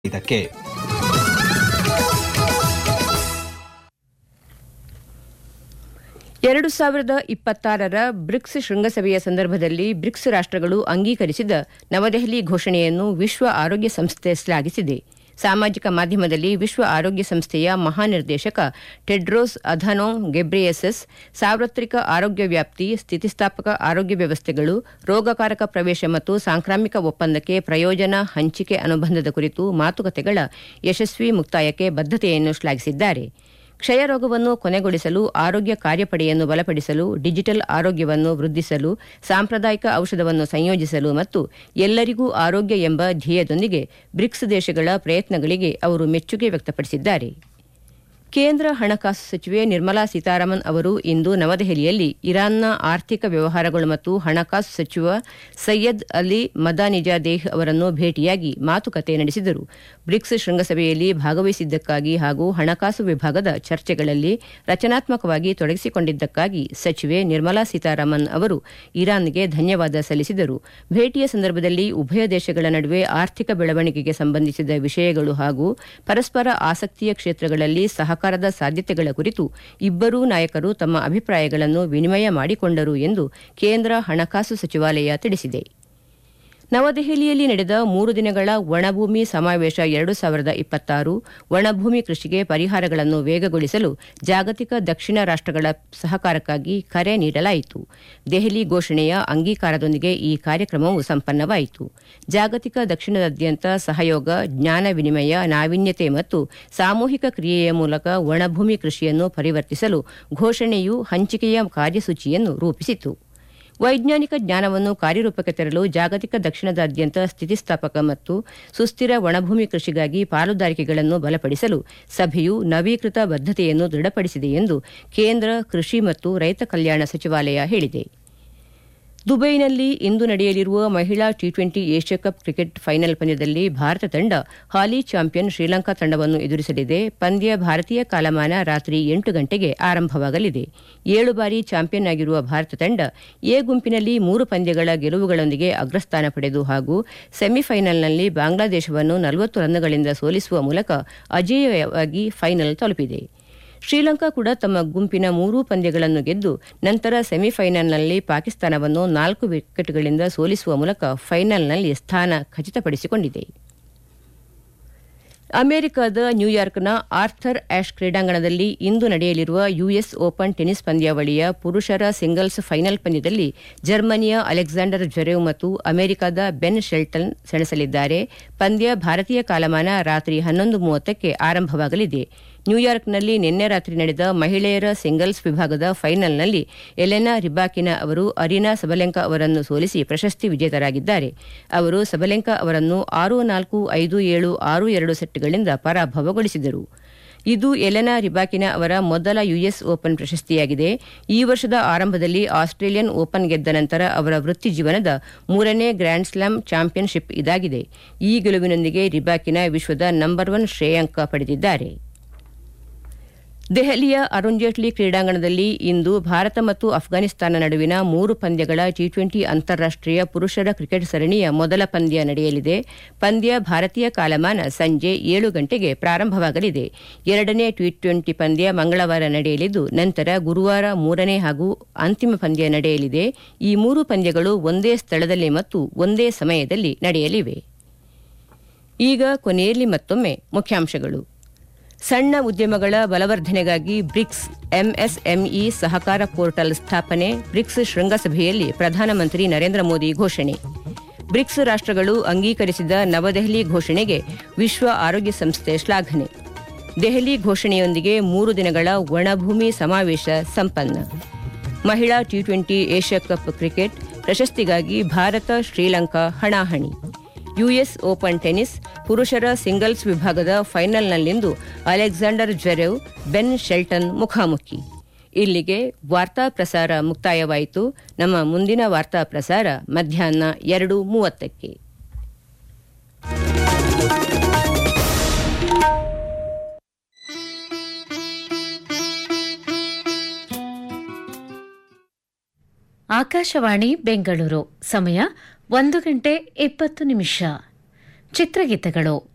ಇದಕ್ಕೆ ಎರಡು ಸಾವಿರದ ಇಪ್ಪತ್ತಾರರ ಬ್ರಿಕ್ಸ್ ಶೃಂಗಸಭೆಯ ಸಂದರ್ಭದಲ್ಲಿ ಬ್ರಿಕ್ಸ್ ರಾಷ್ಟ್ರಗಳು ಅಂಗೀಕರಿಸಿದ ನವದೆಹಲಿ ಘೋಷಣೆಯನ್ನು ವಿಶ್ವ ಆರೋಗ್ಯ ಸಂಸ್ಥೆ ಶ್ಲಾಘಿಸಿದೆ ಸಾಮಾಜಿಕ ಮಾಧ್ಯಮದಲ್ಲಿ ವಿಶ್ವ ಆರೋಗ್ಯ ಸಂಸ್ಥೆಯ ಮಹಾನಿರ್ದೇಶಕ ಟೆಡ್ರೋಸ್ ಅಧನೋಂ ಗೆಬ್ರಿಯಸಸ್ ಸಾರ್ವತ್ರಿಕ ಆರೋಗ್ಯ ವ್ಯಾಪ್ತಿ ಸ್ಥಿತಿಸ್ಥಾಪಕ ಆರೋಗ್ಯ ವ್ಯವಸ್ಥೆಗಳು ರೋಗಕಾರಕ ಪ್ರವೇಶ ಮತ್ತು ಸಾಂಕ್ರಾಮಿಕ ಒಪ್ಪಂದಕ್ಕೆ ಪ್ರಯೋಜನ ಹಂಚಿಕೆ ಅನುಬಂಧದ ಕುರಿತು ಮಾತುಕತೆಗಳ ಯಶಸ್ವಿ ಮುಕ್ತಾಯಕ್ಕೆ ಬದ್ಧತೆಯನ್ನು ಶ್ಲಾಘಿಸಿದ್ದಾರೆ ಕ್ಷಯರೋಗವನ್ನು ಕೊನೆಗೊಳಿಸಲು ಆರೋಗ್ಯ ಕಾರ್ಯಪಡೆಯನ್ನು ಬಲಪಡಿಸಲು ಡಿಜಿಟಲ್ ಆರೋಗ್ಯವನ್ನು ವೃದ್ಧಿಸಲು ಸಾಂಪ್ರದಾಯಿಕ ಔಷಧವನ್ನು ಸಂಯೋಜಿಸಲು ಮತ್ತು ಎಲ್ಲರಿಗೂ ಆರೋಗ್ಯ ಎಂಬ ಧ್ಯೇಯದೊಂದಿಗೆ ಬ್ರಿಕ್ಸ್ ದೇಶಗಳ ಪ್ರಯತ್ನಗಳಿಗೆ ಅವರು ಮೆಚ್ಚುಗೆ ವ್ಯಕ್ತಪಡಿಸಿದ್ದಾರೆ ಕೇಂದ್ರ ಹಣಕಾಸು ಸಚಿವೆ ನಿರ್ಮಲಾ ಸೀತಾರಾಮನ್ ಅವರು ಇಂದು ನವದೆಹಲಿಯಲ್ಲಿ ಇರಾನ್ನ ಆರ್ಥಿಕ ವ್ಯವಹಾರಗಳು ಮತ್ತು ಹಣಕಾಸು ಸಚಿವ ಸೈಯದ್ ಅಲಿ ಮದಾನಿಜಾದೇಹ್ ಅವರನ್ನು ಭೇಟಿಯಾಗಿ ಮಾತುಕತೆ ನಡೆಸಿದರು ಬ್ರಿಕ್ಸ್ ಶೃಂಗಸಭೆಯಲ್ಲಿ ಭಾಗವಹಿಸಿದ್ದಕ್ಕಾಗಿ ಹಾಗೂ ಹಣಕಾಸು ವಿಭಾಗದ ಚರ್ಚೆಗಳಲ್ಲಿ ರಚನಾತ್ಮಕವಾಗಿ ತೊಡಗಿಸಿಕೊಂಡಿದ್ದಕ್ಕಾಗಿ ಸಚಿವೆ ನಿರ್ಮಲಾ ಸೀತಾರಾಮನ್ ಅವರು ಇರಾನ್ಗೆ ಧನ್ಯವಾದ ಸಲ್ಲಿಸಿದರು ಭೇಟಿಯ ಸಂದರ್ಭದಲ್ಲಿ ಉಭಯ ದೇಶಗಳ ನಡುವೆ ಆರ್ಥಿಕ ಬೆಳವಣಿಗೆಗೆ ಸಂಬಂಧಿಸಿದ ವಿಷಯಗಳು ಹಾಗೂ ಪರಸ್ಪರ ಆಸಕ್ತಿಯ ಕ್ಷೇತ್ರಗಳಲ್ಲಿ ಸಹಕಾರದ ಸಾಧ್ಯತೆಗಳ ಕುರಿತು ಇಬ್ಬರೂ ನಾಯಕರು ತಮ್ಮ ಅಭಿಪ್ರಾಯಗಳನ್ನು ವಿನಿಮಯ ಮಾಡಿಕೊಂಡರು ಎಂದು ಕೇಂದ್ರ ಹಣಕಾಸು ಸಚಿವಾಲಯ ತಿಳಿಸಿದೆ ನವದೆಹಲಿಯಲ್ಲಿ ನಡೆದ ಮೂರು ದಿನಗಳ ಒಣಭೂಮಿ ಸಮಾವೇಶ ಎರಡು ಸಾವಿರದ ಇಪ್ಪತ್ತಾರು ಒಣಭೂಮಿ ಕೃಷಿಗೆ ಪರಿಹಾರಗಳನ್ನು ವೇಗಗೊಳಿಸಲು ಜಾಗತಿಕ ದಕ್ಷಿಣ ರಾಷ್ಟ್ರಗಳ ಸಹಕಾರಕ್ಕಾಗಿ ಕರೆ ನೀಡಲಾಯಿತು ದೆಹಲಿ ಘೋಷಣೆಯ ಅಂಗೀಕಾರದೊಂದಿಗೆ ಈ ಕಾರ್ಯಕ್ರಮವು ಸಂಪನ್ನವಾಯಿತು ಜಾಗತಿಕ ದಕ್ಷಿಣದಾದ್ಯಂತ ಸಹಯೋಗ ಜ್ಞಾನ ವಿನಿಮಯ ನಾವೀನ್ಯತೆ ಮತ್ತು ಸಾಮೂಹಿಕ ಕ್ರಿಯೆಯ ಮೂಲಕ ಒಣಭೂಮಿ ಕೃಷಿಯನ್ನು ಪರಿವರ್ತಿಸಲು ಘೋಷಣೆಯು ಹಂಚಿಕೆಯ ಕಾರ್ಯಸೂಚಿಯನ್ನು ರೂಪಿಸಿತು ವೈಜ್ಞಾನಿಕ ಜ್ಞಾನವನ್ನು ಕಾರ್ಯರೂಪಕ್ಕೆ ತರಲು ಜಾಗತಿಕ ದಕ್ಷಿಣದಾದ್ಯಂತ ಸ್ಥಿತಿಸ್ಥಾಪಕ ಮತ್ತು ಸುಸ್ಥಿರ ಒಣಭೂಮಿ ಕೃಷಿಗಾಗಿ ಪಾಲುದಾರಿಕೆಗಳನ್ನು ಬಲಪಡಿಸಲು ಸಭೆಯು ನವೀಕೃತ ಬದ್ಧತೆಯನ್ನು ದೃಢಪಡಿಸಿದೆ ಎಂದು ಕೇಂದ್ರ ಕೃಷಿ ಮತ್ತು ರೈತ ಕಲ್ಯಾಣ ಸಚಿವಾಲಯ ಹೇಳಿದೆ ದುಬೈನಲ್ಲಿ ಇಂದು ನಡೆಯಲಿರುವ ಮಹಿಳಾ T twenty Asia cup cricket final ಪಂದ್ಯದಲ್ಲಿ ಭಾರತ ತಂಡ ಹಾಲಿ ಚಾಂಪಿಯನ್ ಶ್ರೀಲಂಕಾ ತಂಡವನ್ನು ಎದುರಿಸಲಿದೆ ಪಂದ್ಯ ಭಾರತೀಯ ಕಾಲಮಾನ ರಾತ್ರಿ ಎಂಟು ಗಂಟೆಗೆ ಆರಂಭವಾಗಲಿದೆ ಏಳು ಬಾರಿ ಚಾಂಪಿಯನ್ ಆಗಿರುವ ಭಾರತ ತಂಡ ಎ ಗುಂಪಿನಲ್ಲಿ ಮೂರು ಪಂದ್ಯಗಳ ಗೆಲುವುಗಳೊಂದಿಗೆ ಅಗ್ರಸ್ಥಾನ ಪಡೆದು ಹಾಗೂ ಸೆಮಿಫೈನಲ್ನಲ್ಲಿ ಬಾಂಗ್ಲಾದೇಶವನ್ನು ನಲವತ್ತು ರನ್ಗಳಿಂದ ಸೋಲಿಸುವ ಮೂಲಕ ಅಜೇಯವಾಗಿ ಫೈನಲ್ ತಲುಪಿದೆ ಶ್ರೀಲಂಕಾ ಕೂಡ ತಮ್ಮ ಗುಂಪಿನ ಮೂರೂ ಪಂದ್ಯಗಳನ್ನು ಗೆದ್ದು ನಂತರ ಸೆಮಿಫೈನಲ್ನಲ್ಲಿ ಪಾಕಿಸ್ತಾನವನ್ನು ನಾಲ್ಕು ವಿಕೆಟ್ಗಳಿಂದ ಸೋಲಿಸುವ ಮೂಲಕ ಫೈನಲ್ನಲ್ಲಿ ಸ್ಥಾನ ಖಚಿತಪಡಿಸಿಕೊಂಡಿದೆ ಅಮೆರಿಕದ ನ್ಯೂಯಾರ್ಕ್ನ ಆರ್ಥರ್ ಆಶ್ ಕ್ರೀಡಾಂಗಣದಲ್ಲಿ ಇಂದು ನಡೆಯಲಿರುವ ಯುಎಸ್ ಓಪನ್ ಟೆನಿಸ್ ಪಂದ್ಯಾವಳಿಯ ಪುರುಷರ ಸಿಂಗಲ್ಸ್ ಫೈನಲ್ ಪಂದ್ಯದಲ್ಲಿ ಜರ್ಮನಿಯ ಅಲೆಕ್ಸಾಂಡರ್ ಜೊರೆವ್ ಮತ್ತು ಅಮೆರಿಕದ ಬೆನ್ ಶೆಲ್ಟನ್ ಸೆಣಸಲಿದ್ದಾರೆ ಪಂದ್ಯ ಭಾರತೀಯ ಕಾಲಮಾನ ರಾತ್ರಿ ಹನ್ನೊಂದು ಮೂವತ್ತಕ್ಕೆ ಆರಂಭವಾಗಲಿದೆ ನ್ಯೂಯಾರ್ಕ್ನಲ್ಲಿ ನಿನ್ನೆ ರಾತ್ರಿ ನಡೆದ ಮಹಿಳೆಯರ ಸಿಂಗಲ್ಸ್ ವಿಭಾಗದ ಫೈನಲ್ನಲ್ಲಿ ಎಲೆನಾ ರಿಬಾಕಿನ ಅವರು ಅರಿನಾ ಸಬಲೆಂಕಾ ಅವರನ್ನು ಸೋಲಿಸಿ ಪ್ರಶಸ್ತಿ ವಿಜೇತರಾಗಿದ್ದಾರೆ ಅವರು ಸಬಲೆಂಕಾ ಅವರನ್ನು ಆರು ನಾಲ್ಕು ಐದು ಏಳು ಆರು ಎರಡು ಸೆಟ್ಗಳಿಂದ ಪರಾಭವಗೊಳಿಸಿದರು ಇದು ಎಲೆನಾ ರಿಬಾಕಿನ ಅವರ ಮೊದಲ ಯುಎಸ್ ಓಪನ್ ಪ್ರಶಸ್ತಿಯಾಗಿದೆ ಈ ವರ್ಷದ ಆರಂಭದಲ್ಲಿ ಆಸ್ಟ್ರೇಲಿಯನ್ ಓಪನ್ ಗೆದ್ದ ನಂತರ ಅವರ ವೃತ್ತಿ ಜೀವನದ ಮೂರನೇ ಗ್ರ್ಯಾಂಡ್ ಸ್ಲಾಮ್ ಚಾಂಪಿಯನ್ಶಿಪ್ ಇದಾಗಿದೆ ಈ ಗೆಲುವಿನೊಂದಿಗೆ ರಿಬಾಕಿನ ವಿಶ್ವದ ನಂಬರ್ ಒನ್ ಶ್ರೇಯಾಂಕ ಪಡೆದಿದ್ದಾರೆ ದೆಹಲಿಯ ಅರುಣ್ ಜೇಟ್ಲಿ ಕ್ರೀಡಾಂಗಣದಲ್ಲಿ ಇಂದು ಭಾರತ ಮತ್ತು ಅಫ್ಘಾನಿಸ್ತಾನ ನಡುವಿನ ಮೂರು ಪಂದ್ಯಗಳ ಟಿ ಟ್ವೆಂಟಿ ಅಂತಾರಾಷ್ಟೀಯ ಪುರುಷರ ಕ್ರಿಕೆಟ್ ಸರಣಿಯ ಮೊದಲ ಪಂದ್ಯ ನಡೆಯಲಿದೆ ಪಂದ್ಯ ಭಾರತೀಯ ಕಾಲಮಾನ ಸಂಜೆ ಏಳು ಗಂಟೆಗೆ ಪ್ರಾರಂಭವಾಗಲಿದೆ ಎರಡನೇ ಟಿ ಟ್ವೆಂಟಿ ಪಂದ್ಯ ಮಂಗಳವಾರ ನಡೆಯಲಿದ್ದು ನಂತರ ಗುರುವಾರ ಮೂರನೇ ಹಾಗೂ ಅಂತಿಮ ಪಂದ್ಯ ನಡೆಯಲಿದೆ ಈ ಮೂರು ಪಂದ್ಯಗಳು ಒಂದೇ ಸ್ಥಳದಲ್ಲಿ ಮತ್ತು ಒಂದೇ ಸಮಯದಲ್ಲಿ ನಡೆಯಲಿವೆ ಈಗ ಕೊನೆಯಲ್ಲಿ ಮತ್ತೊಮ್ಮೆ ಮುಖ್ಯಾಂಶಗಳು ಸಣ್ಣ ಉದ್ಯಮಗಳ ಬಲವರ್ಧನೆಗಾಗಿ ಬ್ರಿಕ್ಸ್ ಎಂಎಸ್ಎಂಇ ಸಹಕಾರ ಪೋರ್ಟಲ್ ಸ್ಥಾಪನೆ ಬ್ರಿಕ್ಸ್ ಶೃಂಗಸಭೆಯಲ್ಲಿ ಪ್ರಧಾನಮಂತ್ರಿ ನರೇಂದ್ರ ಮೋದಿ ಘೋಷಣೆ ಬ್ರಿಕ್ಸ್ ರಾಷ್ಟ್ರಗಳು ಅಂಗೀಕರಿಸಿದ ನವದೆಹಲಿ ಘೋಷಣೆಗೆ ವಿಶ್ವ ಆರೋಗ್ಯ ಸಂಸ್ಥೆ ಶ್ಲಾಘನೆ ದೆಹಲಿ ಘೋಷಣೆಯೊಂದಿಗೆ ಮೂರು ದಿನಗಳ ಒಣಭೂಮಿ ಸಮಾವೇಶ ಸಂಪನ್ನ ಮಹಿಳಾ T twenty Asia cup cricket ಪ್ರಶಸ್ತಿಗಾಗಿ ಭಾರತ ಶ್ರೀಲಂಕಾ ಹಣಾಹಣಿ ಯುಎಸ್ ಓಪನ್ ಟೆನಿಸ್ ಪುರುಷರ ಸಿಂಗಲ್ಸ್ ವಿಭಾಗದ ಫೈನಲ್ನಲ್ಲಿಂದು ಅಲೆಕ್ಸಾಂಡರ್ ಜೆರೆವ್ ಬೆನ್ ಶೆಲ್ಟನ್ ಮುಖಾಮುಖಿ ಇಲ್ಲಿಗೆ ವಾರ್ತಾ ಪ್ರಸಾರ ಮುಕ್ತಾಯವಾಯಿತು ನಮ್ಮ ಮುಂದಿನ ವಾರ್ತಾ ಪ್ರಸಾರ ಮಧ್ಯಾಹ್ನ ಎರಡು ಮೂವತ್ತಕ್ಕೆ ಆಕಾಶವಾಣಿ ಬೆಂಗಳೂರು ಸಮಯ ಒಂದು ಗಂಟೆ ಇಪ್ಪತ್ತು ನಿಮಿಷ ಚಿತ್ರಗೀತೆಗಳು